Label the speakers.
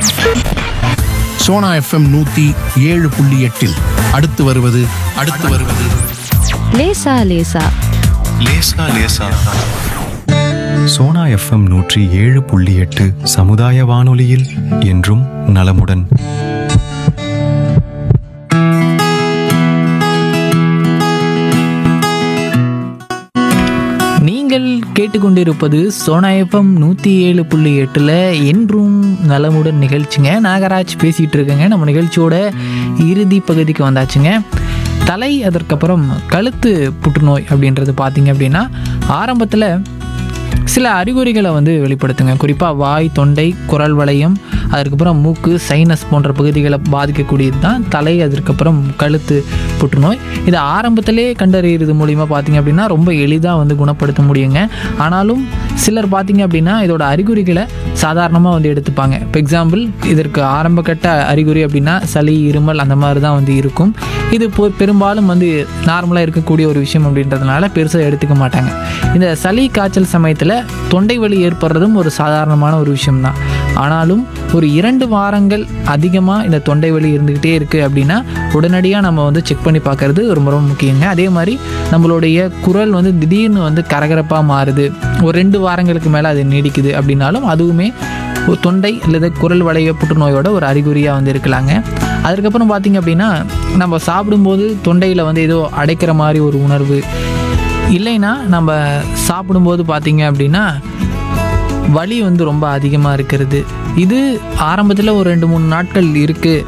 Speaker 1: Sona FM நூத்தி ஏழு புள்ளி எட்டில் அடுத்து வருவது அடுத்து வருவது
Speaker 2: லேசா லேசா
Speaker 3: லேசா லேசா சோனா எஃப்எம் நூற்றி ஏழு புள்ளி எட்டு சமுதாய வானொலியில் என்றும் நலமுடன்
Speaker 4: நீங்கள் கேட்டுக்கொண்டிருப்பது சோனா எஃப்எம் நூற்றி ஏழு புள்ளி எட்டில் என்றும் நலமுடன் நிகழ்ச்சிங்க நாகராஜ் பேசிகிட்டு இருக்கேங்க நம்ம நிகழ்ச்சியோட இறுதி பகுதிக்கு வந்தாச்சுங்க தலை அதற்கப்புறம் கழுத்து புற்றுநோய் அப்படின்றது பார்த்தீங்க அப்படின்னா ஆரம்பத்தில் சில அறிகுறிகளை வந்து வெளிப்படுத்துங்க குறிப்பாக வாய் தொண்டை குரல் வளையம் அதுக்கப்புறம் மூக்கு சைனஸ் போன்ற பகுதிகளை பாதிக்கக்கூடியது தான் தலை அதற்கப்புறம் கழுத்து புற்றுநோய் இது ஆரம்பத்திலே கண்டறியறது மூலிமா பார்த்தீங்க அப்படின்னா ரொம்ப எளிதாக வந்து குணப்படுத்த முடியுங்க ஆனாலும் சிலர் பார்த்தீங்க அப்படின்னா இதோட அறிகுறிகளை சாதாரணமாக வந்து எடுத்துப்பாங்க இப்போ எக்ஸாம்பிள் இதற்கு ஆரம்ப கட்ட அறிகுறி அப்படின்னா சளி இருமல் அந்த மாதிரி தான் வந்து இருக்கும் இது இப்போ பெரும்பாலும் வந்து நார்மலாக இருக்கக்கூடிய ஒரு விஷயம் அப்படின்றதுனால பெருசாக எடுத்துக்க மாட்டாங்க இந்த சளி காய்ச்சல் சமயத்தில் தொண்டை வலி ஏற்படுறதும் ஒரு சாதாரணமான ஒரு விஷயம்தான் ஆனாலும் ஒரு இரண்டு வாரங்கள் அதிகமாக இந்த தொண்டை வலி இருந்துக்கிட்டே இருக்குது அப்படின்னா உடனடியாக நம்ம வந்து செக் பண்ணி பார்க்கறது ரொம்ப ரொம்ப முக்கியங்க அதே மாதிரி நம்மளுடைய குரல் வந்து திடீர்னு வந்து கரகரப்பாக மாறுது ஒரு ரெண்டு வாரங்களுக்கு மேலே அது நீடிக்குது அப்படின்னாலும் அதுவுமே ஒரு தொண்டை அல்லது குரல் வளைய புற்றுநோயோட ஒரு அறிகுறியாக வந்து இருக்கலாங்க அதுக்கப்புறம் பார்த்தீங்க அப்படின்னா நம்ம சாப்பிடும்போது தொண்டையில் வந்து ஏதோ அடைக்கிற மாதிரி ஒரு உணர்வு இல்லைன்னா நம்ம சாப்பிடும்போது பார்த்தீங்க அப்படின்னா வலி வந்து ரொம்ப அதிகமாக இருக்கிறது இது ஆரம்பத்தில் ஒரு ரெண்டு மூணு நாட்கள் இருக்குது